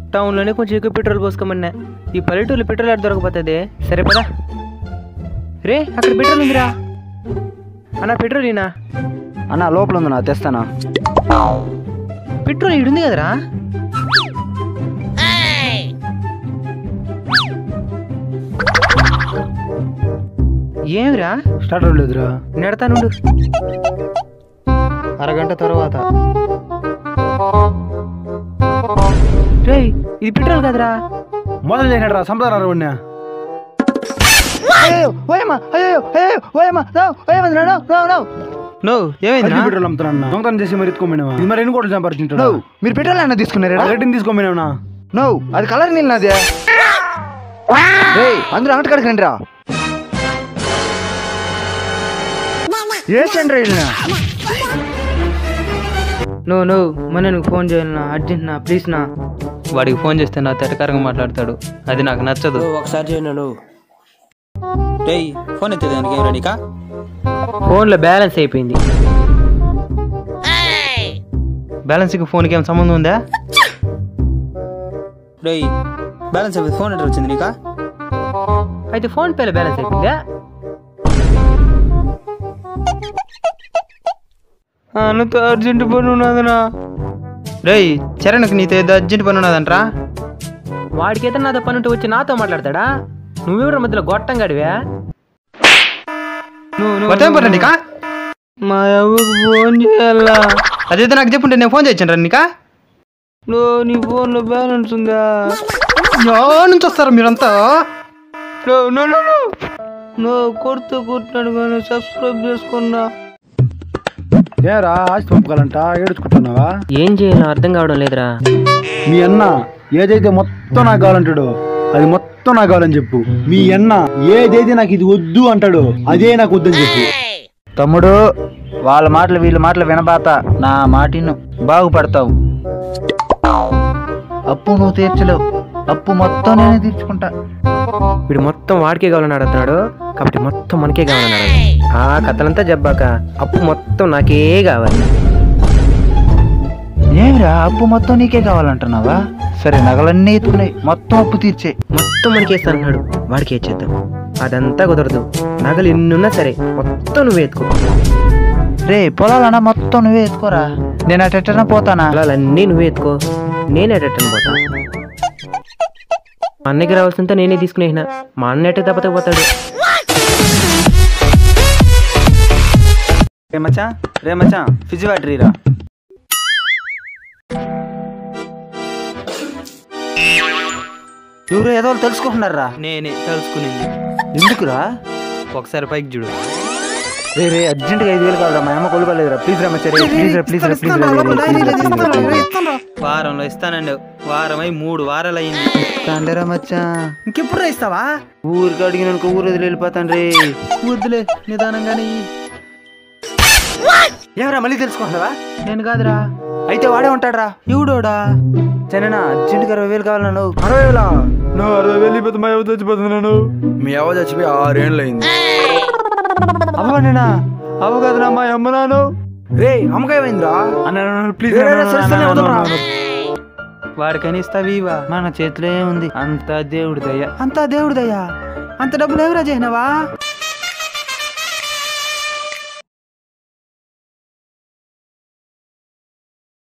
టౌన్లోనే కొంచెం ఎక్కువ పెట్రోల్ పోసుకోమన్నా ఈ పల్లెటూరులో పెట్రోల్ ఎక్కడ దొరకపోతుంది సరే పదా రే అక్కడ పెట్రోల్ ఉందిరా అన్న పెట్రోల్ ఈనా అన్న లోపల ఉంది నా తెస్తానా పెట్రోల్ ఈడుంది కదరా ఏమిరా స్టార్ట్ అవ్వలేదురా నెడతానుండు అరగంట తర్వాత రేయ్ ఇది పెట్రోల్ కదరా మొదలు చేసినాడు రా సంపదారా ఉన్నా అయ్యో ఓయమ్మా అయ్యో అయ్యో ఓయమ్మా రావు ఓయమ్మా రావు రావు రావు నో ఏమైంది పెట్రోల్ అమ్ముతున్నా దొంగతనం చేసి మరి ఎత్తుకోమేనా ఇది మరి ఎన్ని కోట్లు సంపాదించుంటాడు మీరు పెట్రోల్ అయినా తీసుకున్నారా రేటింగ్ తీసుకోమేనా నో అది కలర్ నీళ్ళు నాదే అందరూ అంగటి కడకండి రా ఏసండి రైలు నో నో మన నువ్వు ఫోన్ చేయాలన్నా అర్జెంట్ నా ప్లీజ్ నా వాడికి ఫోన్ చేస్తే నా తెటకారంగా మాట్లాడతాడు అది నాకు నచ్చదు ఒకసారి చేయను డేయ్ ఫోన్ ఎత్తే దానికి ఏం రెడీకా ఫోన్లో బ్యాలెన్స్ అయిపోయింది బ్యాలెన్స్కి ఫోన్కి ఏం సంబంధం ఉందా డేయ్ బ్యాలెన్స్ అయిపోయింది ఫోన్ ఎట్లా వచ్చింది నీకా అయితే ఫోన్ పేలో బ్యాలెన్స్ అయిపోయిందా అన్నతో అర్జెంట్ పని ఉన్నదనా రేయ్ చరణ్కి నీతో ఏదో అర్జెంట్ పని ఉన్నదంట్రా వాడికైతే నాతో పని ఉంటే వచ్చి నాతో మాట్లాడతాడా నువ్వెవరి మధ్యలో గొట్టం గడివా నువ్వు నీకా మా అవ్వకు ఫోన్ చేయాలా అదైతే నాకు చెప్పుంటే నేను ఫోన్ చేయొచ్చాను రా నీకా నువ్వు నీ ఫోన్లో బ్యాలెన్స్ ఉందా యా నుంచి వస్తారా మీరంతా నువ్వు కొడుతూ కూర్చున్నాడు కానీ సబ్స్క్రైబ్ చేసుకున్నా ఏరా ఆస్తి పంపకాలంట ఏడుచుకుంటున్నావా ఏం చేయాలో అర్థం కావడం లేదురా మీ అన్న ఏదైతే మొత్తం నాకు కావాలంటాడో అది మొత్తం నాకు కావాలని చెప్పు మీ అన్న ఏదైతే నాకు ఇది వద్దు అంటాడో అదే నాకు వద్దని చెప్పు తమ్ముడు వాళ్ళ మాటలు వీళ్ళ మాటలు వినబాత నా మాటిను బాగుపడతావు అప్పు నువ్వు తీర్చలేవు అప్పు మొత్తం నేనే తీర్చుకుంటా వీడు మొత్తం వాడికే కావాలని అడుగుతున్నాడు కాబట్టి మొత్తం మనకే కావాలని అడగాలి ఆ కథలంతా జబ్బాక అప్పు మొత్తం నాకే కావాలి ఏమిరా అప్పు మొత్తం నీకే కావాలంటున్నావా సరే నగలన్నీ ఎత్తుకున్నాయి మొత్తం అప్పు తీర్చే మొత్తం మనకి అన్నాడు వాడికి ఇచ్చేద్దాం అదంతా కుదరదు నగలు ఎన్నున్నా సరే మొత్తం నువ్వే ఎత్తుకో రే పొలాలన్నా మొత్తం నువ్వే ఎత్తుకోరా నేను అటెట్టన పోతానా పొలాలన్నీ నువ్వే ఎత్తుకో నేనే రిటర్న్ పోతా మా అన్నకి రావాల్సింత నేనే తీసుకునేసిన మా అన్న ఎట్టే తప్పతే పోతాడు రే మచ్చా రే మచ్చా ఫిజ్ బ్యాటరీ రా ఎవరు ఏదో వాళ్ళు తెలుసుకుంటున్నారా నేనే తెలుసుకునేది ఎందుకురా ఒకసారి పైకి చూడు రే రే అర్జెంట్గా ఐదు వేలు కావాలరా మా అమ్మ కొలుకోలేదురా ప్లీజ్ రా మచ్చా ప్లీజ్ రా ప్లీజ్ రా ప్లీజ్ రా వారంలో ఇస్తానండి వారం అయి మూడు వారాలు అయింది తండ్రిరా మచ్చా ఇంకెప్పుడు ఇస్తావా ఊరికి అడిగిన ఊరు వదిలి వెళ్ళిపోతాను రే వద్దులే నిదానంగానే ఇయ్యి. ఏమరా మళ్ళీ తెలుసుకుంటున్నావా నేను కాదురా అయితే వాడే ఉంటాడరా ఎవడోడా చనేనా అర్జెంట్గా అరవై వేలు కావాలన్నా అరవై వేలా నువ్వు అరవై వేలు ఇపోతే మా ఎవరు చచ్చిపోతున్నాను మీ అవ్వ చచ్చిపోయి ఆరేళ్ళు అయింది అవ్వనేనా అవ్వ కదరా మా అమ్మ నాను రే అమ్మకాయమైందిరా ప్లీజ్ రే, రే, సరే, సరే, వదలరా. వాడికని ఇస్తావీవా మన చేతిలో ఏముంది అంత దేవుడి దయ అంతా దేవుడిదయ్యా అంత డబ్బులు ఎవరా చేసినావా